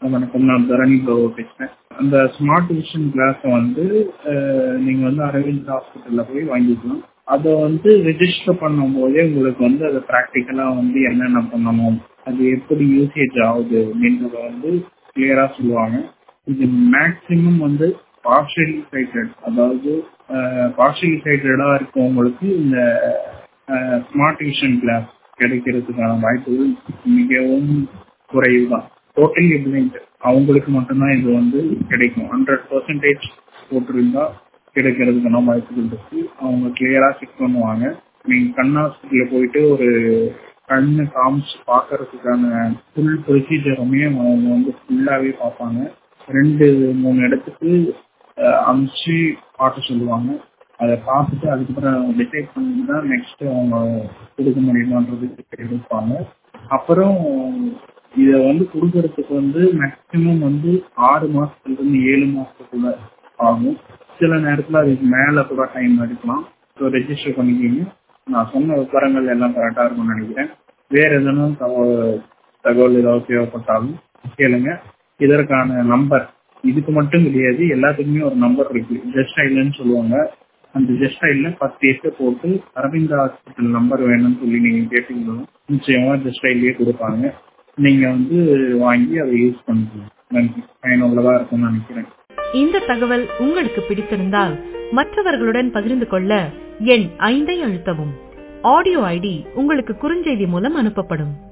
வணக்கம் நான் தரணி பிரபு பேசுறேன் அந்த ஸ்மார்ட் விஷன் கிளாஸ் வந்து அஹ், நீங்க வந்து அரவிந்த் ஹாஸ்பிட்டல்ல போய் வாங்கிக்கலாம் அதை வந்து ரெஜிஸ்டர் பண்ணும் போதே உங்களுக்கு வந்து அதை ப்ராக்டிக்கலா வந்து என்னென்ன பண்ணணும் அது எப்படி யூசேஜ் ஆகுது அப்படின்றத வந்து கிளியரா சொல்லுவாங்க இது மேக்சிமம் வந்து பார்ஷியலி சைட்டட் அதாவது பார்ஷியலி சைட்டடா இருக்கவங்களுக்கு இந்த ஸ்மார்ட் விஷன் கிளாஸ் கிடைக்கிறதுக்கான வாய்ப்புகள் மிகவும் குறைவு தான் டோட்டலி பிளைண்ட் அவங்களுக்கு மட்டும்தான் இது வந்து கிடைக்கும் ஹண்ட்ரட் பர்சன்டேஜ் போட்டிருந்தா கிடைக்கிறதுக்கான வாய்ப்புகள் இருக்கு அவங்க கிளியரா செக் பண்ணுவாங்க நீங்க கண் ஹாஸ்பிட்டல்ல போயிட்டு ஒரு கண்ணு காமிச்சு பாக்குறதுக்கான ஃபுல் ப்ரொசீஜருமே அவங்க வந்து ஃபுல்லாவே பார்ப்பாங்க ரெண்டு மூணு இடத்துக்கு அஹ், அமுச்சு பார்க்க சொல்லுவாங்க அதை பார்த்துட்டு அதுக்கப்புறம் டிசைட் பண்ணி தான் நெக்ஸ்ட் அவங்க கொடுக்க முடியுமான்றது எடுப்பாங்க அப்புறம் இதை வந்து கொடுக்கறதுக்கு வந்து மேக்சிமம் வந்து ஆறு மாசத்துல இருந்து ஏழு மாசத்துக்குள்ள ஆகும் சில நேரத்துல அதுக்கு மேல கூட டைம் எடுக்கலாம் ஸோ ரெஜிஸ்டர் பண்ணிக்கிங்க நான் சொன்ன விவரங்கள் எல்லாம் கரெக்டா இருக்கும்னு நினைக்கிறேன் வேற எதனா தகவல் தகவல் ஏதாவது தேவைப்பட்டாலும் கேளுங்க இதற்கான நம்பர் இதுக்கு மட்டும் கிடையாது எல்லாத்துக்குமே ஒரு நம்பர் இருக்கு ஜஸ்ட் ஐலன்னு சொல்லுவாங்க அந்த ஜஸ்ட் ஐல பத்து எட்டு போட்டு அரவிந்தா ஹாஸ்பிட்டல் நம்பர் வேணும்னு சொல்லி நீங்க கேட்டீங்கன்னா நிச்சயமா ஜஸ்ட் ஐலயே கொடுப்பாங்க நீங்க வந்து வாங்கி அதை யூஸ் பண்ணிக்கலாம் நன்றி பயனுள்ளதா இருக்கும்னு நினைக்கிறேன் இந்த தகவல் உங்களுக்கு பிடித்திருந்தால் மற்றவர்களுடன் பகிர்ந்து கொள்ள எண் ஐந்தை அழுத்தவும் ஆடியோ ஐடி உங்களுக்கு குறுஞ்செய்தி மூலம் அனுப்பப்படும்